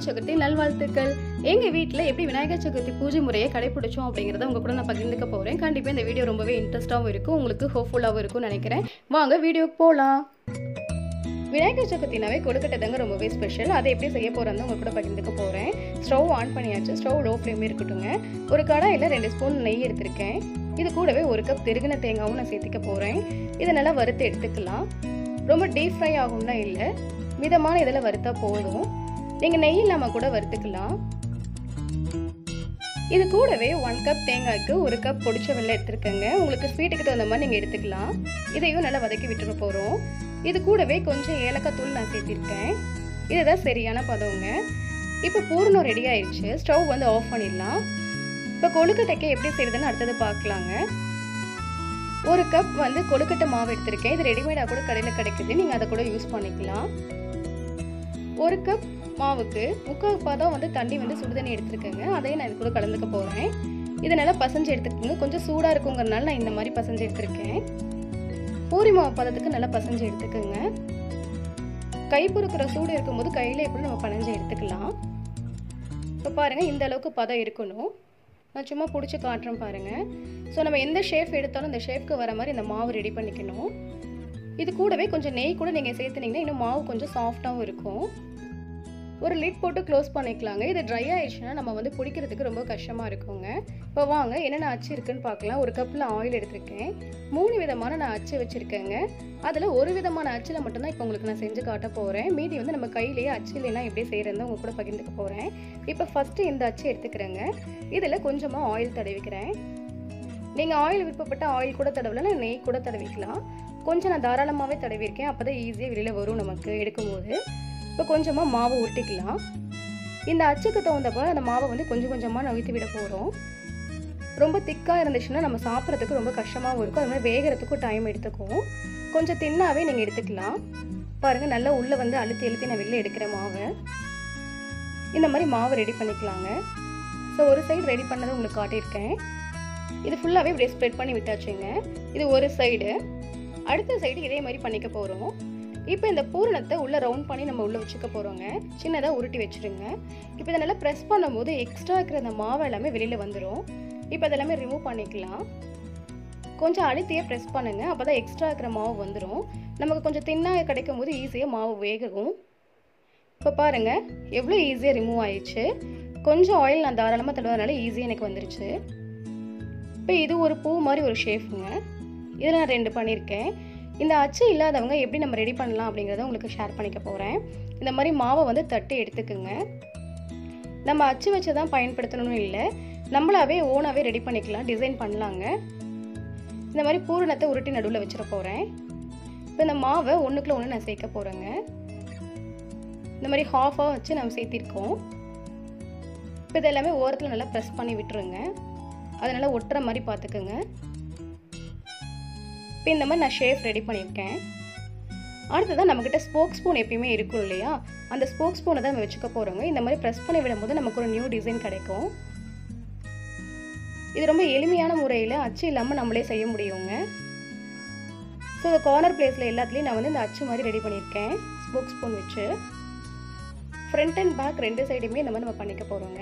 சதுர்த்தி நல்வாழ்த்துக்கள் எங்கள் வீட்டில் எப்படி விநாயகர் சதுர்த்தி பூஜை முறையை கடைபிடிச்சோம் அப்படிங்கிறத உங்கள் கூட நான் பகிர்ந்துக்க போகிறேன் கண்டிப்பாக இந்த வீடியோ ரொம்பவே இன்ட்ரெஸ்ட்டாகவும் இருக்கும் உங்களுக்கு ஹோப்ஃபுல்லாகவும் இருக்கும்னு நினைக்கிறேன் வாங்க வீடியோக்கு போகலாம் விநாயகர் சதுர்த்தினாவே கொழுக்கட்டை தாங்க ரொம்பவே ஸ்பெஷல் அதை எப்படி செய்ய போகிறேன்னு உங்கள் கூட பகிர்ந்துக்க போகிறேன் ஸ்டவ் ஆன் பண்ணியாச்சு ஸ்டவ் லோ ஃப்ளேமே இருக்கட்டுங்க ஒரு கடாயில் ரெண்டு ஸ்பூன் நெய் எடுத்திருக்கேன் இது கூடவே ஒரு கப் திருகின தேங்காவும் நான் சேர்த்திக்க போகிறேன் இதை நல்லா வறுத்து எடுத்துக்கலாம் ரொம்ப டீப் ஃப்ரை ஆகும்னா இல்லை மிதமான இதில் வறுத்தா போதும் நீங்கள் நெய் இல்லாமல் கூட வறுத்துக்கலாம் இது கூடவே ஒன் கப் தேங்காய்க்கு ஒரு கப் பொடிச்ச வெள்ளை எடுத்துருக்கேங்க உங்களுக்கு ஸ்வீட்டுக்கு தகுந்த மாதிரி நீங்கள் எடுத்துக்கலாம் இதையும் நல்லா வதக்கி விட்டுற போகிறோம் இது கூடவே கொஞ்சம் ஏலக்காய் தூள் நான் சேர்த்திருக்கேன் இதுதான் சரியான பதவங்க இப்போ பூரணம் ரெடி ஆயிடுச்சு ஸ்டவ் வந்து ஆஃப் பண்ணிடலாம் இப்போ கொழுக்கட்டைக்கு எப்படி செய்யுதுன்னு அடுத்தது பார்க்கலாங்க ஒரு கப் வந்து கொழுக்கட்டை மாவு எடுத்திருக்கேன் இது ரெடிமேடாக கூட கடையில் கிடைக்குது நீங்கள் அதை கூட யூஸ் பண்ணிக்கலாம் ஒரு கப் மாவுக்கு முக்கால் பதம் வந்து தண்ணி வந்து சுடுதண்ணி எடுத்துருக்கேங்க அதையும் நான் இது கூட கலந்துக்க போகிறேன் இதை நல்லா பசஞ்சு எடுத்துக்கோங்க கொஞ்சம் சூடாக இருக்குங்கிறனால நான் இந்த மாதிரி பசஞ்சு எடுத்திருக்கேன் பூரி மாவு பதத்துக்கு நல்லா பசஞ்சு எடுத்துக்கோங்க கை பொறுக்கிற சூடு இருக்கும்போது கையில் எப்படி நம்ம பனஞ்சு எடுத்துக்கலாம் இப்போ பாருங்கள் இந்த அளவுக்கு பதம் இருக்கணும் நான் சும்மா பிடிச்சி காட்டுறேன் பாருங்கள் ஸோ நம்ம எந்த ஷேப் எடுத்தாலும் இந்த ஷேப்க்கு வர மாதிரி இந்த மாவு ரெடி பண்ணிக்கணும் இது கூடவே கொஞ்சம் நெய் கூட நீங்கள் சேர்த்துனீங்கன்னா இன்னும் மாவு கொஞ்சம் சாஃப்டாகவும் இருக்கும் ஒரு லிட் போட்டு க்ளோஸ் பண்ணிக்கலாங்க இது ட்ரை ஆயிடுச்சுன்னா நம்ம வந்து பிடிக்கிறதுக்கு ரொம்ப கஷ்டமாக இருக்குங்க இப்போ வாங்க என்னென்ன அச்சு இருக்குன்னு பார்க்கலாம் ஒரு கப்பில் ஆயில் எடுத்திருக்கேன் மூணு விதமான நான் அச்சு வச்சுருக்கேங்க அதில் ஒரு விதமான அச்சில் மட்டும்தான் இப்போ உங்களுக்கு நான் செஞ்சு காட்ட போகிறேன் மீதி வந்து நம்ம கையிலேயே அச்சு இல்லைன்னா எப்படி செய்கிறேன்னு உங்க கூட பகிர்ந்துக்க போகிறேன் இப்போ ஃபஸ்ட்டு இந்த அச்சு எடுத்துக்கிறேங்க இதில் கொஞ்சமாக ஆயில் தடவிக்கிறேன் நீங்கள் ஆயில் விருப்பப்பட்ட ஆயில் கூட தடவலாம் இல்லை நெய் கூட தடவிக்கலாம் கொஞ்சம் நான் தாராளமாகவே தடவிருக்கேன் அப்போ தான் ஈஸியாக வெளியில் வரும் நமக்கு எடுக்கும்போது இப்போ கொஞ்சமாக மாவு உருட்டிக்கலாம் இந்த அச்சுக்கு தகுந்தப்போ அந்த மாவை வந்து கொஞ்சம் கொஞ்சமாக நவித்து விட போகிறோம் ரொம்ப திக்காக இருந்துச்சுன்னா நம்ம சாப்பிட்றதுக்கு ரொம்ப கஷ்டமாகவும் இருக்கும் அது மாதிரி வேகிறதுக்கும் டைம் எடுத்துக்கும் கொஞ்சம் தின்னாவே நீங்கள் எடுத்துக்கலாம் பாருங்கள் நல்லா உள்ளே வந்து அழுத்தி அழுத்தி நான் வெளில எடுக்கிற மாவை இந்த மாதிரி மாவை ரெடி பண்ணிக்கலாங்க ஸோ ஒரு சைடு ரெடி பண்ணதை உங்களுக்கு காட்டியிருக்கேன் இது ஃபுல்லாகவே இப்படியே ஸ்ப்ரெட் பண்ணி விட்டாச்சுங்க இது ஒரு சைடு அடுத்த சைடு இதே மாதிரி பண்ணிக்க போகிறோம் இப்போ இந்த பூரணத்தை உள்ளே ரவுண்ட் பண்ணி நம்ம உள்ளே வச்சுக்க போகிறோங்க சின்னதாக உருட்டி வச்சுருங்க இப்போ இதை நல்லா ப்ரெஸ் பண்ணும்போது எக்ஸ்ட்ரா இருக்கிற அந்த மாவு எல்லாமே வெளியில் வந்துடும் இப்போ அதெல்லாமே ரிமூவ் பண்ணிக்கலாம் கொஞ்சம் அழுத்தியே ப்ரெஸ் பண்ணுங்கள் அப்போ தான் எக்ஸ்ட்ரா இருக்கிற மாவு வந்துடும் நமக்கு கொஞ்சம் தின்னாக கிடைக்கும் போது ஈஸியாக மாவு வேகும் இப்போ பாருங்கள் எவ்வளோ ஈஸியாக ரிமூவ் ஆயிடுச்சு கொஞ்சம் ஆயில் நான் தாராளமாக தடவதுனால ஈஸியாக எனக்கு வந்துருச்சு இப்போ இது ஒரு பூ மாதிரி ஒரு ஷேஃபுங்க இதில் நான் ரெண்டு பண்ணியிருக்கேன் இந்த அச்சு இல்லாதவங்க எப்படி நம்ம ரெடி பண்ணலாம் அப்படிங்கிறத உங்களுக்கு ஷேர் பண்ணிக்க போகிறேன் இந்த மாதிரி மாவை வந்து தட்டி எடுத்துக்குங்க நம்ம அச்சு வச்சு தான் பயன்படுத்தணும்னு இல்லை நம்மளாவே ஓனாகவே ரெடி பண்ணிக்கலாம் டிசைன் பண்ணலாங்க இந்த மாதிரி பூரணத்தை உருட்டி நடுவில் வச்சிட போகிறேன் இப்போ இந்த மாவை ஒன்றுக்குள்ள ஒன்று நான் சேர்க்க போகிறேங்க இந்த மாதிரி ஹாஃபாக வச்சு நம்ம சேர்த்திருக்கோம் இப்போ இது எல்லாமே ஓரத்தில் நல்லா ப்ரெஸ் பண்ணி விட்டுருங்க அது நல்லா ஒட்டுற மாதிரி பார்த்துக்குங்க இப்போ இந்த மாதிரி நான் ஷேப் ரெடி பண்ணியிருக்கேன் அடுத்ததான் நம்மக்கிட்ட ஸ்போக் ஸ்பூன் எப்பயுமே இருக்கும் இல்லையா அந்த ஸ்போக் ஸ்பூனை தான் நம்ம வச்சுக்க போகிறோங்க இந்த மாதிரி ப்ரெஸ் பண்ணி விடும்போது நமக்கு ஒரு நியூ டிசைன் கிடைக்கும் இது ரொம்ப எளிமையான முறையில் அச்சு இல்லாமல் நம்மளே செய்ய முடியுங்க ஸோ இந்த கார்னர் பிளேஸில் எல்லாத்துலேயும் நான் வந்து இந்த அச்சு மாதிரி ரெடி பண்ணியிருக்கேன் ஸ்போக் ஸ்பூன் வச்சு ஃப்ரண்ட் அண்ட் பேக் ரெண்டு சைடுமே இந்த மாதிரி நம்ம பண்ணிக்க போகிறோங்க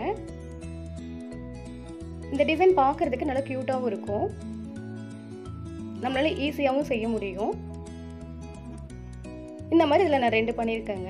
இந்த டிசைன் பார்க்குறதுக்கு நல்லா க்யூட்டாகவும் இருக்கும் நம்மளால ஈஸியாகவும் செய்ய முடியும் இந்த மாதிரி இதில் நான் ரெண்டு பண்ணியிருக்கேங்க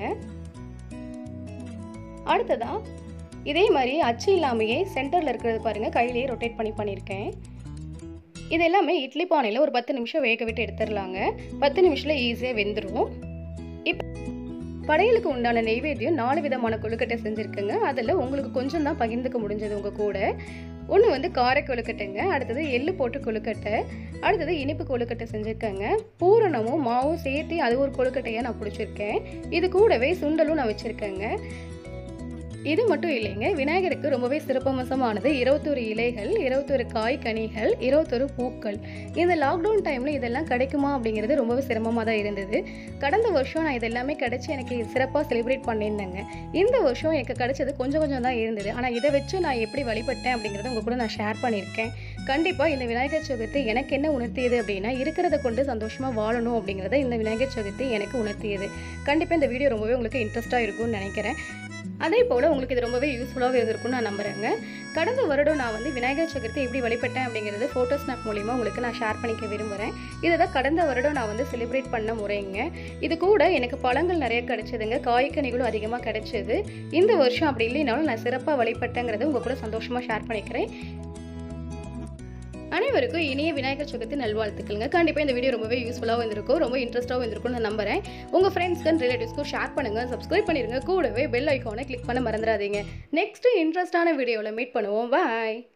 அடுத்ததா இதே மாதிரி அச்சு இல்லாமையே சென்டரில் இருக்கிறது பாருங்கள் கையிலேயே ரொட்டேட் பண்ணி பண்ணியிருக்கேன் இது எல்லாமே இட்லி பானையில் ஒரு பத்து நிமிஷம் வேக விட்டு எடுத்துடலாங்க பத்து நிமிஷத்தில் ஈஸியாக வெந்துடும் இப்போ படையலுக்கு உண்டான நெய்வேத்தியம் நாலு விதமான கொழுக்கட்டை செஞ்சுருக்குங்க அதில் உங்களுக்கு கொஞ்சம் தான் பகிர்ந்துக்க முடிஞ்சது உங்கள் கூட ஒன்று வந்து கார கொழுக்கட்டைங்க அடுத்தது எள்ளு போட்டு கொழுக்கட்டை அடுத்தது இனிப்பு கொழுக்கட்டை செஞ்சுருக்கேங்க பூரணமும் மாவும் சேர்த்து அது ஒரு கொழுக்கட்டையாக நான் பிடிச்சிருக்கேன் இது கூடவே சுண்டலும் நான் வச்சுருக்கேங்க இது மட்டும் இல்லைங்க விநாயகருக்கு ரொம்பவே சிறப்பம்சமானது இருபத்தொரு இலைகள் இருபத்தொரு காய் கனிகள் இருபத்தொரு பூக்கள் இந்த லாக்டவுன் டைமில் இதெல்லாம் கிடைக்குமா அப்படிங்கிறது ரொம்பவே சிரமமாக தான் இருந்தது கடந்த வருஷம் நான் இதெல்லாமே கிடைச்சி எனக்கு சிறப்பாக செலிப்ரேட் பண்ணியிருந்தேங்க இந்த வருஷம் எனக்கு கிடைச்சது கொஞ்சம் கொஞ்சம் தான் இருந்தது ஆனால் இதை வச்சு நான் எப்படி வழிபட்டேன் அப்படிங்கிறத உங்கள் கூட நான் ஷேர் பண்ணியிருக்கேன் கண்டிப்பாக இந்த விநாயகர் சதுர்த்தி எனக்கு என்ன உணர்த்தியது அப்படின்னா இருக்கிறத கொண்டு சந்தோஷமாக வாழணும் அப்படிங்கிறத இந்த விநாயகர் சதுர்த்தி எனக்கு உணர்த்தியது கண்டிப்பாக இந்த வீடியோ ரொம்பவே உங்களுக்கு இன்ட்ரெஸ்ட்டாக இருக்கும்னு நினைக்கிறேன் அதே போல் உங்களுக்கு இது ரொம்பவே யூஸ்ஃபுல்லாகவே இருந்திருக்கும்னு நான் நம்புகிறேங்க கடந்த வருடம் நான் வந்து விநாயகர் சதுர்த்தி எப்படி வழிபட்டேன் அப்படிங்கிறது ஃபோட்டோ ஸ்னாப் மூலிமா உங்களுக்கு நான் ஷேர் பண்ணிக்க விரும்புகிறேன் இதை தான் கடந்த வருடம் நான் வந்து செலிப்ரேட் பண்ண முறைங்க இது கூட எனக்கு பழங்கள் நிறைய கிடைச்சதுங்க காய்கனிகளும் அதிகமாக கிடைச்சது இந்த வருஷம் அப்படி இல்லைனாலும் நான் சிறப்பாக வழிபட்டேங்கிறத உங்கள் கூட சந்தோஷமாக ஷேர் பண்ணிக்கிறேன் அனைவருக்கும் இனிய விநாயகர் சதுர்த்தி நல்வாழ்த்துக்கள்ங்க கண்டிப்பாக இந்த வீடியோ ரொம்பவே யூஸ்ஃபுல்லாகவும் இருந்திருக்கும் ரொம்ப இன்ட்ரெஸ்ட்டாகவும் இருந்திருக்கும்னு நான் நம்புறேன் உங்கள் ஃப்ரெண்ட்ஸ்க்கு அண்ட் ரிலேட்டிவ்ஸ்க்கும் ஷேர் பண்ணுங்கள் சப்ஸ்கிரைப் பண்ணிடுங்க கூடவே பெல் ஐக்கானை கிளிக் பண்ண மறந்துடாதீங்க நெக்ஸ்ட் இன்ட்ரெஸ்டான வீடியோவில் மீட் பண்ணுவோம் பாய்